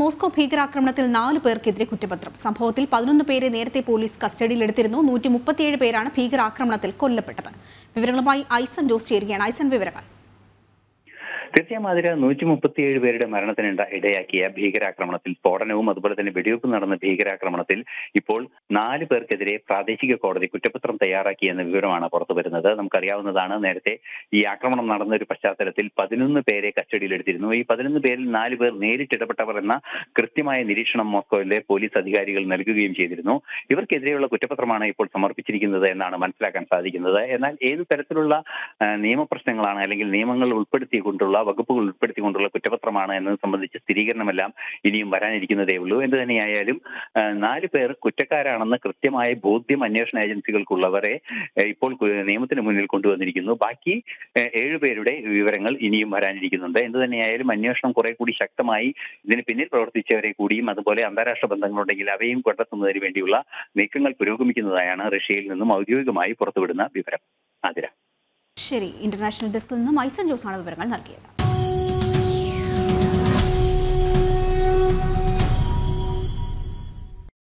Moscow ഭീകരാക്രമണത്തിൽ നാല് പേർക്കെതിരെ കുറ്റപത്രം സംഭവത്തിൽ പതിനൊന്ന് പേരെ നേരത്തെ പോലീസ് കസ്റ്റഡിയിലെടുത്തിരുന്നു നൂറ്റി മുപ്പത്തിയേഴ് പേരാണ് ഭീകരാക്രമണത്തിൽ കൊല്ലപ്പെട്ടത് വിവരങ്ങളുമായി ഐസൻ ജോസ് ചേരുകയാണ് ഐസൻ വിവരങ്ങൾ തീർച്ചയായും അതിന് നൂറ്റി മുപ്പത്തിയേഴ് പേരുടെ മരണത്തിന് ഇട- ഇടയാക്കിയ ഭീകരാക്രമണത്തിൽ സ്ഫോടനവും അതുപോലെ തന്നെ വെടിവെപ്പ് നടന്ന ഭീകരാക്രമണത്തിൽ ഇപ്പോൾ നാല് പേർക്കെതിരെ പ്രാദേശിക കോടതി കുറ്റപത്രം തയ്യാറാക്കി എന്ന വിവരമാണ് പുറത്തു വരുന്നത് നമുക്കറിയാവുന്നതാണ് നേരത്തെ ഈ ആക്രമണം നടന്ന ഒരു പശ്ചാത്തലത്തിൽ പതിനൊന്ന് പേരെ കസ്റ്റഡിയിലെടുത്തിരുന്നു ഈ പതിനൊന്ന് പേരിൽ നാല് പേർ നേരിട്ടിടപെട്ടവർ എന്ന കൃത്യമായ നിരീക്ഷണം മോസ്കോയിലെ പോലീസ് അധികാരികൾ നൽകുകയും ചെയ്തിരുന്നു ഇവർക്കെതിരെയുള്ള കുറ്റപത്രമാണ് ഇപ്പോൾ സമർപ്പിച്ചിരിക്കുന്നത് എന്നാണ് മനസ്സിലാക്കാൻ സാധിക്കുന്നത് എന്നാൽ ഏതു തരത്തിലുള്ള ആ, നിയമപ്രശ്നങ്ങളാണ് അല്ലെങ്കിൽ നിയമങ്ങൾ ഉൾപ്പെടുത്തിക്കൊണ്ടുള്ള വകുപ്പുകൾ ഉൾപ്പെടുത്തിക്കൊണ്ടുള്ള കുറ്റപത്രമാണ് എന്നത് സംബന്ധിച്ച് സ്ഥിരീകരണമെല്ലാം ഇനിയും വരാനിരിക്കുന്നതേ ഉള്ളൂ എന്ത് തന്നെയായാലും ആ, നാല് പേർ കുറ്റക്കാരാണെന്ന് കൃത്യമായ ബോധ്യം അന്വേഷണ ഏജൻസികൾക്കുള്ളവരെ ആ, ഇപ്പോൾ കു- നിയമത്തിന് മുന്നിൽ കൊണ്ടുവന്നിരിക്കുന്നു ബാക്കി ആ, ഏഴുപേരുടെ വിവരങ്ങൾ ഇനിയും വരാനിരിക്കുന്നുണ്ട് എന്ത് തന്നെയായാലും അന്വേഷണം കുറെ കൂടി ശക്തമായി ഇതിന് പിന്നിൽ പ്രവർത്തിച്ചവരെ കൂടിയും അതുപോലെ അന്താരാഷ്ട്ര ബന്ധങ്ങളുണ്ടെങ്കിൽ അവയും കണ്ടെത്തുന്നതിന് വേണ്ടിയുള്ള നീക്കങ്ങൾ പുരോഗമിക്കുന്നതായാണ് റഷ്യയിൽ നിന്നും ഔദ്യോഗികമായി പുറത്തുവിടുന്ന വിവരം ആതിര ശരി ഇന്റർനാഷണൽ ഡെസ്കിൽ നിന്നും ഐസൻ ജോസാണ് വിവരങ്ങൾ നൽകിയത്